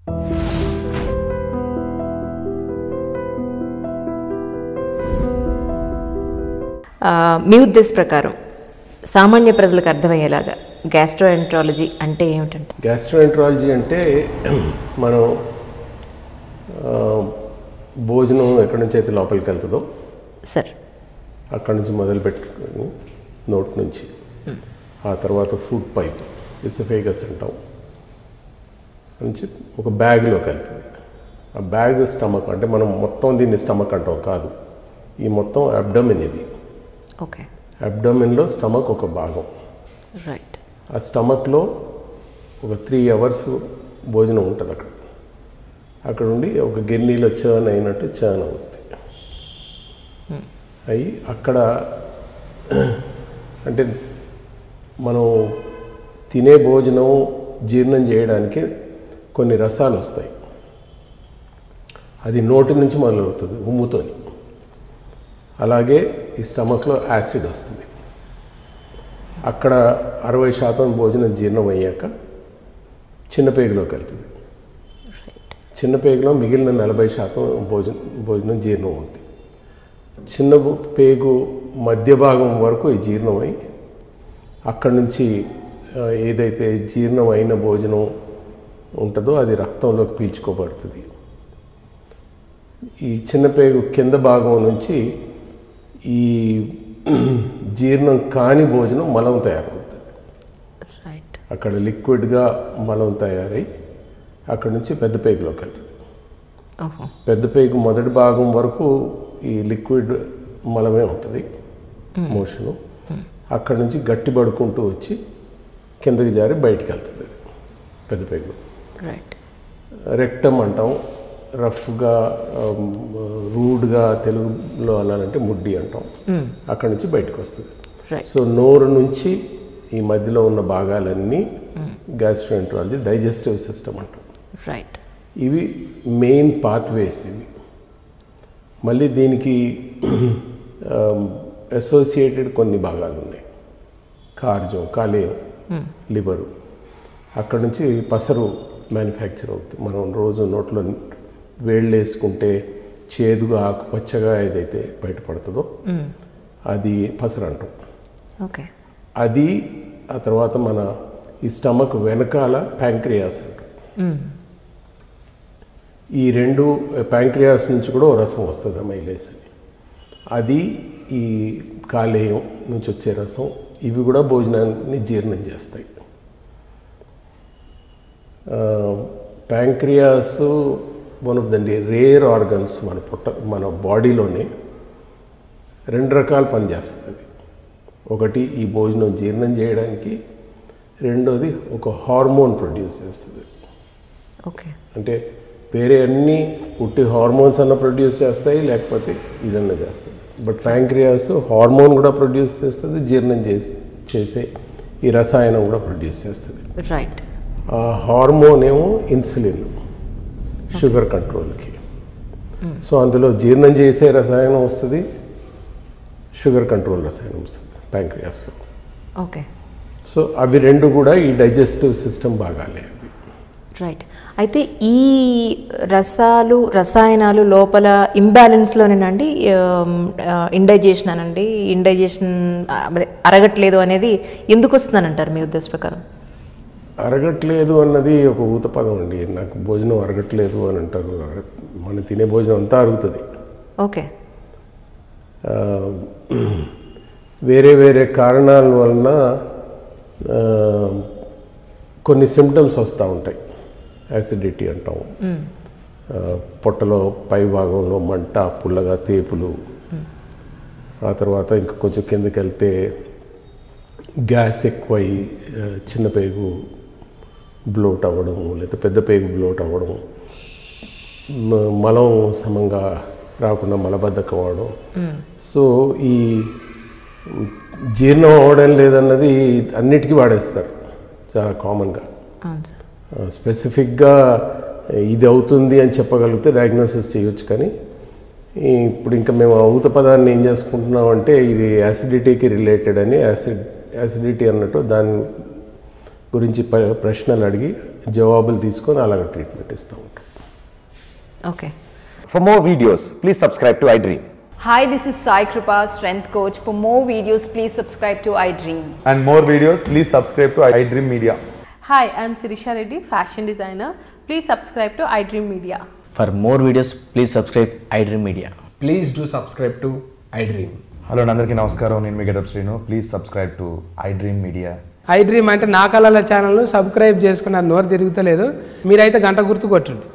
ఆ, మీ ఉద్దేశ ప్రకారం సామాన్య ప్రజలకు అర్థమయ్యేలాగా గ్యాస్ట్రోఎంట్రాలజీ అంటే ఏమిటంటే గ్యాస్ట్రోఎంట్రాలజీ అంటే మనం ఆ, భోజనం ఎక్కడి నుంచి అయితే లోపలికి వెళ్తుందో సార్ అక్కడి నుంచి మొదలు పెట్టుకొని నోట్ నుంచి ఆ తర్వాత ఫుడ్ పైప్ ఇసఫేగస్ అంటాం నుంచి ఒక బ్యాగ్లోకి వెళ్తుంది ఆ బ్యాగ్ స్టమక్ అంటే మనం మొత్తం దీన్ని స్టమక్ అంటాం కాదు ఈ మొత్తం అబ్డమిన్ ఇది ఓకే అబ్డమిన్లో స్టమక్ ఒక భాగం రైట్ ఆ స్టమక్లో ఒక త్రీ అవర్స్ భోజనం ఉంటుంది అక్కడ అక్కడ ఉండి ఒక గిన్నెలో చర్న్ అయినట్టు చర్న్ అవుతుంది అయి అక్కడ అంటే మనం తినే భోజనం జీర్ణం చేయడానికి కొన్ని రసాలు వస్తాయి అది నోటి నుంచి మొదలవుతుంది ఉమ్ముతోని అలాగే ఈ స్టమక్లో యాసిడ్ వస్తుంది అక్కడ అరవై శాతం భోజనం జీర్ణం అయ్యాక చిన్న పేగులోకి వెళ్తుంది రైట్ చిన్న పేగులో మిగిలిన నలభై శాతం భోజనం భోజనం జీర్ణం అవుతుంది చిన్న బు- పేగు మధ్య భాగం వరకు ఈ జీర్ణమై అక్కడి నుంచి ఆ, ఏదైతే జీర్ణం అయిన భోజనం ఉంటుందో అది రక్తంలోకి పీల్చుకోబడుతుంది ఈ చిన్న పేగు కింద భాగం నుంచి ఈ జీర్ణం కాని భోజనం మలం తయారవుతుంది రైట్ అక్కడ లిక్విడ్గా మలం తయారై అక్కడ నుంచి పెద్ద పేగులోకి వెళ్తుంది ఓహో పెద్ద పేగు మొదటి భాగం వరకు ఈ లిక్విడ్ మలమే ఉంటుంది మోషను అక్కడ నుంచి గట్టి పడుకుంటూ వచ్చి కిందకి జారి బయటికి వెళ్తుంది అది పెద్ద పేగులో రైట్ రెక్టమ్ అంటాం రఫ్గా రూడ్గా తెలుగులో అనాలంటే ముడ్డి అంటాం అక్కడి నుంచి బయటకు వస్తుంది Right. సో నోరు నుంచి ఈ మధ్యలో ఉన్న భాగాలన్నీ గ్యాస్ట్రోఎంట్రాలజీ డైజెస్టివ్ సిస్టమ్ అంటాం రైట్ ఇవి మెయిన్ పాత్వేస్ ఇవి మళ్ళీ దీనికి అసోసియేటెడ్ కొన్ని భాగాలు ఉన్నాయి కార్జం కాలేయం లివరు అక్కడ నుంచి పసరు మ్యానుఫ్యాక్చర్ అవుతుంది మనం రోజు నోట్లో వేళ్ళు వేసుకుంటే చేదుగా ఆకుపచ్చగా ఏదైతే బయటపడుతుందో అది పసరు అంటాం ఓకే అది ఆ తర్వాత మన ఈ స్టమక్ వెనకాల ప్యాంక్రియాస్ అంటాం ఈ రెండు ప్యాంక్రియాస్ నుంచి కూడా ఓ రసం వస్తుంది మైలేస్ అని అది ఈ కాలేయం నుంచి వచ్చే రసం ఇవి కూడా భోజనాన్ని జీర్ణం చేస్తాయి pancreas one of the rare organs మన పుట్ట మన బాడీలోనే రెండు రకాలు పనిచేస్తుంది ఒకటి ఈ భోజనం జీర్ణం చేయడానికి రెండోది ఒక హార్మోన్ ప్రొడ్యూస్ చేస్తుంది ఓకే అంటే వేరే అన్ని ఉట్టి హార్మోన్స్ అన్న ప్రొడ్యూస్ చేస్తాయి లేకపోతే ఇదన్నా చేస్తాయి బట్ ప్యాంక్రియాస్ హార్మోన్ కూడా ప్రొడ్యూస్ చేస్తుంది జీర్ణం చేసి చేసే ఈ రసాయనం కూడా ప్రొడ్యూస్ చేస్తుంది రైట్ ఆ హార్మోన్ ఏమో ఇన్సులిన్ షుగర్ కంట్రోల్కి సో అందులో జీర్ణం చేసే రసాయనం వస్తుంది షుగర్ కంట్రోల్ రసాయనం వస్తుంది ప్యాంక్రియాస్లో ఓకే సో అవి రెండు కూడా ఈ డైజెస్టివ్ సిస్టమ్ భాగాలే అవి రైట్ అయితే ఈ రసాలు రసాయనాలు లోపల ఇంబ్యాలెన్స్లోనేనండి ఇండైజేషన్ అనండి ఇండైజేషన్ అదే అరగట్లేదు అనేది ఎందుకు వస్తుందనంటారు మీ ఉద్దేశ ప్రకారం అరగట్లేదు అన్నది ఒక ఊత పదం అండి నాకు భోజనం అరగట్లేదు అని అంటారు మనం తినే భోజనం అంతా అరుగుతుంది ఓకే ఆ, వేరే వేరే కారణాల వలన ఆ, కొన్ని సిమ్టమ్స్ వస్తూ ఉంటాయి యాసిడిటీ అంటాం ఆ, పొట్టలో పై భాగంలో మంట పుల్లగా తేపులు ఆ తర్వాత ఇంకా కొంచెం కిందకి వెళ్తే గ్యాస్ ఎక్కువై ఆ, చిన్న పేగు బ్లోట్ అవ్వడం లేదా పెద్ద పేగు బ్లోట్ అవ్వడం మ- మలం సమంగా రాకుండా మలబద్ధకం అవడం సో ఈ జీర్ణం అవ్వడం లేదన్నది అన్నిటికీ వాడేస్తారు చాలా కామన్గా అవును సార్ స్పెసిఫిక్గా ఇది అవుతుంది అని చెప్పగలిగితే డయాగ్నోసిస్ చేయొచ్చు కానీ ఈ ఇప్పుడు ఇంకా మేము ఔత పదాన్ని ఏం చేసుకుంటున్నాం అంటే ఇది యాసిడిటీకి రిలేటెడ్ అని యాసిడ్ యాసిడిటీ అన్నట్టు దాని గురించి ప- ప్రశ్నలు అడిగి జవాబులు తీసుకొని అలాగ ట్రీట్మెంట్ ఇస్తూ ఉంటాం okay For more videos, please subscribe to iDream. Hi, this is Sai Kripa, strength coach. For more videos, please subscribe to iDream. and more videos, please subscribe to iDream Media. Hi, I'm Sirisha Reddy, fashion designer. Please subscribe to iDream Media. For more videos, please subscribe iDream Media. Please do subscribe to iDream. Hello అండి అందరికీ నమస్కారం నేను మీ getup Srinu please subscribe to iDream media I dream అంటే నా కళల ఛానల్ను subscribe చేసుకున్న నోరు తిరుగుతలేదు మీరైతే గంట గుర్తు కొట్టండి